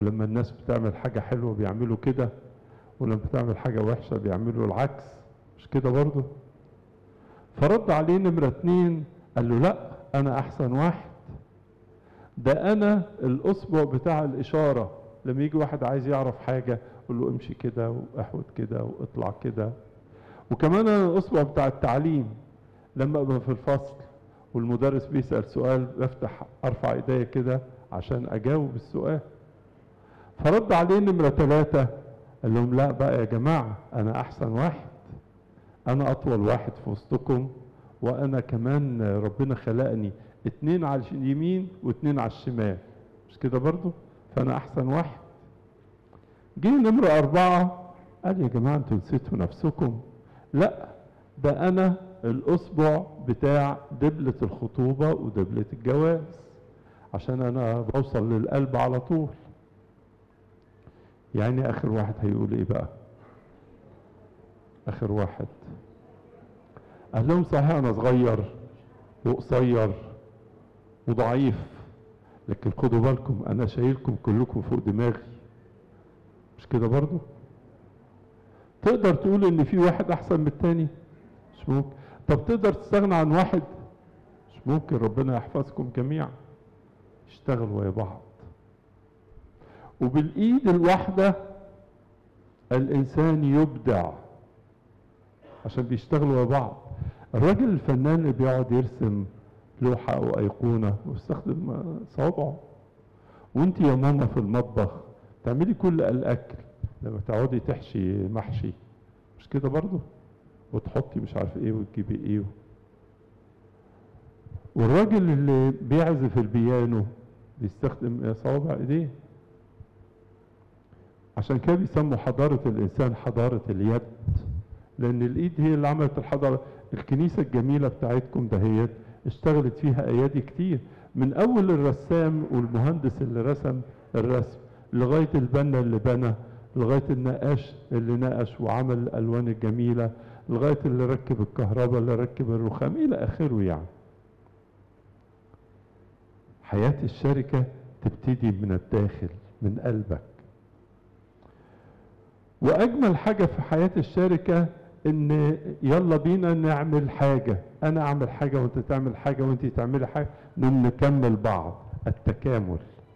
لما الناس بتعمل حاجة حلوة بيعملوا كده ولما بتعمل حاجة وحشة بيعملوا العكس مش كده برضه فرد عليه نمرة اتنين قال له لا انا احسن واحد ده انا الاصبع بتاع الاشارة لما يجي واحد عايز يعرف حاجة يقول له امشي كده واحود كده واطلع كده وكمان انا الاصبع بتاع التعليم لما ابقى في الفصل والمدرس بيسأل سؤال بفتح ارفع ايديا كده عشان اجاوب السؤال فرد عليه نمرة ثلاثة قال لهم لا بقى يا جماعة انا احسن واحد انا اطول واحد في وسطكم وانا كمان ربنا خلقني اتنين على اليمين واتنين على الشمال مش كده برضو فانا احسن واحد جه نمرة اربعة قال يا جماعة انتوا نسيتوا نفسكم لا ده انا الاصبع بتاع دبلة الخطوبة ودبلة الجواز عشان انا بوصل للقلب على طول يعني اخر واحد هيقول ايه بقى اخر واحد قال لهم صحيح انا صغير وقصير وضعيف لكن خدوا بالكم انا شايلكم كلكم فوق دماغي مش كده برضو تقدر تقول ان في واحد احسن من التاني مش ممكن طب تقدر تستغنى عن واحد مش ممكن ربنا يحفظكم جميعا اشتغلوا ويا بعض وبالايد الواحده الانسان يبدع عشان بيشتغلوا ويا بعض الراجل الفنان اللي بيقعد يرسم لوحة أو أيقونة ويستخدم صوابعه وانت يا ماما في المطبخ تعملي كل الأكل لما تقعدي تحشي محشي مش كده برضو وتحطي مش عارف ايه وتجيبي ايه والراجل اللي بيعزف البيانو بيستخدم صوابع ايديه عشان كده بيسموا حضارة الإنسان حضارة اليد لأن الإيد هي اللي عملت الحضارة الكنيسة الجميلة بتاعتكم دهيت اشتغلت فيها أيادي كتير من أول الرسام والمهندس اللي رسم الرسم لغاية البنا اللي بنى لغاية النقاش اللي نقش وعمل الألوان الجميلة لغاية اللي ركب الكهرباء اللي ركب الرخام إلى آخره يعني حياة الشركة تبتدي من الداخل من قلبك واجمل حاجه في حياه الشركه ان يلا بينا نعمل حاجه انا اعمل حاجه وانت تعمل حاجه وانت تعملي حاجه نكمل بعض التكامل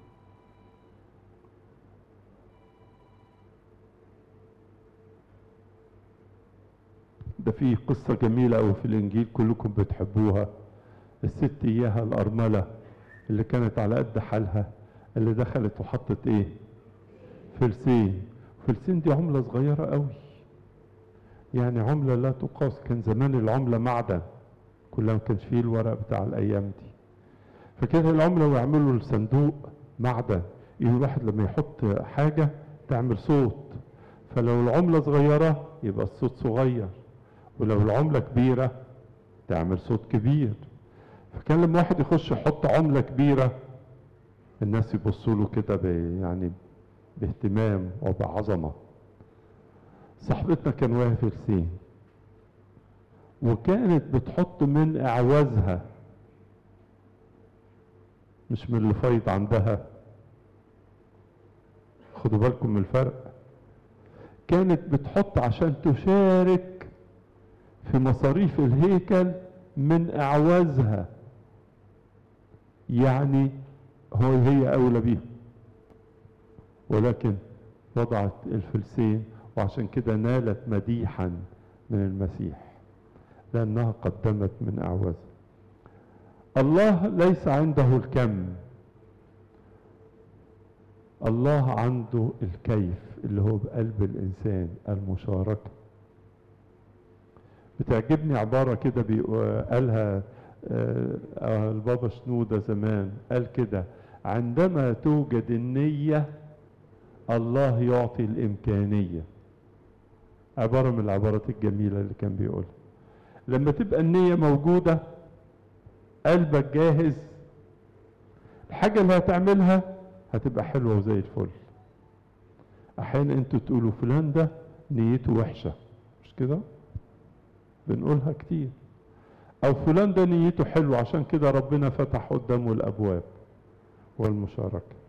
ده في قصه جميله قوي في الانجيل كلكم بتحبوها الست اياها الارمله اللي كانت على قد حالها اللي دخلت وحطت ايه فلسين فلسين دي عملة صغيرة قوي يعني عملة لا تقاس كان زمان العملة معدن كلها ما كانش فيه الورق بتاع الأيام دي فكده العملة ويعملوا الصندوق معدن الواحد لما يحط حاجة تعمل صوت فلو العملة صغيرة يبقى الصوت صغير ولو العملة كبيرة تعمل صوت كبير فكان لما واحد يخش يحط عملة كبيرة الناس يبصوا له كده يعني باهتمام وبعظمة صاحبتنا كان واقف لسين وكانت بتحط من اعوازها مش من اللي فايض عندها خدوا بالكم من الفرق كانت بتحط عشان تشارك في مصاريف الهيكل من اعوازها يعني هو هي اولى بيهم ولكن وضعت الفلسين وعشان كده نالت مديحا من المسيح لأنها قدمت من أعوازها الله ليس عنده الكم الله عنده الكيف اللي هو بقلب الإنسان المشاركة بتعجبني عبارة كده قالها البابا شنودة زمان قال كده عندما توجد النية الله يعطي الإمكانية عبارة من العبارات الجميلة اللي كان بيقولها لما تبقى النية موجودة قلبك جاهز الحاجة اللي هتعملها هتبقى حلوة وزي الفل أحيانا أنتوا تقولوا فلان ده نيته وحشة مش كده؟ بنقولها كتير أو فلان ده نيته حلوة عشان كده ربنا فتح قدامه الأبواب والمشاركة